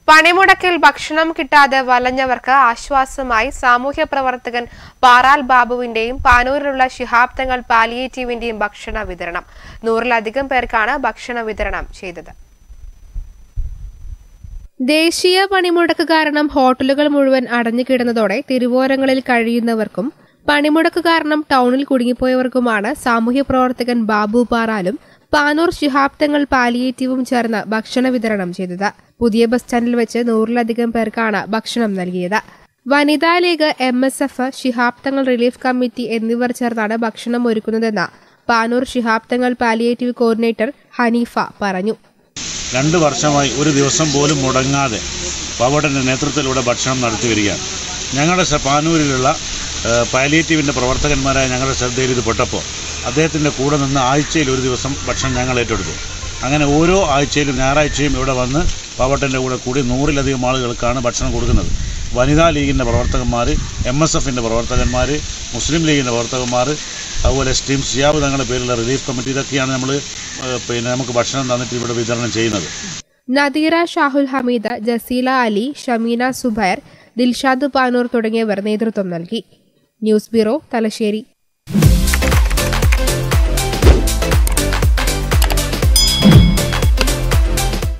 പണിമുടക്കിൽ ഭക്ഷണം കിട്ടാതെ വലഞ്ഞവർക്ക് ആശ്വാസമായി സാമൂഹ്യ പ്രവർത്തകൻ പാറാൽ ബാബുവിന്റെയും പാനൂരിലുള്ള ശിഹാബ് തങ്ങൾ പാലിയേറ്റീവിന്റെയും ഭക്ഷണ വിതരണം നൂറിലധികം പേർക്കാണ് ഭക്ഷണ വിതരണം ചെയ്തത് ദേശീയ പണിമുടക്ക് കാരണം ഹോട്ടലുകൾ മുഴുവൻ അടഞ്ഞുകിടന്നതോടെ തിരുവോരങ്ങളിൽ കഴിയുന്നവർക്കും പണിമുടക്ക് കാരണം ടൗണിൽ കുടുങ്ങിപ്പോയവർക്കുമാണ് സാമൂഹ്യ പ്രവർത്തകൻ ബാബു പാറാലും പാനൂർ ശിഹാബ് തങ്ങൾ പാലിയേറ്റീവും ചേർന്ന് ഭക്ഷണ വിതരണം ചെയ്തത് പുതിയ ബസ് സ്റ്റാൻഡിൽ വെച്ച് നൂറിലധികം പേർക്കാണ് ഭക്ഷണം നൽകിയത് Vanitha League M S F Shihab Thangal relief committee എന്നിവർ ചേർന്നാണ് ഭക്ഷണം ഒരുക്കുന്നതെന്ന് പാനൂർ ശിഹാബ് തങ്ങൾ പാലിയേറ്റീവ് കോർഡിനേറ്റർ ഹനീഫ പറഞ്ഞു രണ്ട് വർഷമായി ഒരു ദിവസം പോലും മുടങ്ങാതെ പവടൻ്റെ നേതൃത്വത്തിലൂടെ ഭക്ഷണം നടത്തി വരികയാണ് ഞങ്ങളുടെ സ- പാനൂരിലുള്ള ഏഹ്, പാലിയേറ്റീവിൻ്റെ പ്രവർത്തകന്മാരായ ഞങ്ങളുടെ ശ്രദ്ധയിൽ ഇത് പെട്ടപ്പോൾ അദ്ദേഹത്തിൻ്റെ കൂടെ നിന്ന് ആഴ്ചയിൽ ഒരു ദിവസം ഭക്ഷണം ഞങ്ങൾ ഏറ്റെടുത്തു അങ്ങനെ ഓരോ ആഴ്ചയിലും ഞായറാഴ്ചയും ഇവിടെ വന്ന് പവട്ടൻ്റെ കൂടെ കൂടി നൂറിലധികം ആളുകൾക്കാണ് ഭക്ഷണം കൊടുക്കുന്നത് വനിതാ ലീഗിൻ്റെ പ്രവർത്തകന്മാർ എം എസ് എഫിൻ്റെ പ്രവർത്തകന്മാർ മുസ്ലിം ലീഗിൻ്റെ പ്രവർത്തകന്മാർ അതുപോലെ സ്റ്റിം സിയാബ് തങ്ങളുടെ പേരിലുള്ള റിലീഫ് കമ്മിറ്റി ഇതൊക്കെയാണ് നമ്മൾ പിന്നെ നമുക്ക് ഭക്ഷണം തന്നിട്ട് ഇവിടെ വിതരണം ചെയ്യുന്നത് നദീറ ഷാഹുൽ ഹമീദ് ജസീല അലി ഷമീന സുബൈർ ദിൽഷാദ് പാനൂർ തുടങ്ങിയവർ നേതൃത്വം നൽകി ന്യൂസ് ബ്യൂറോ തലശ്ശേരി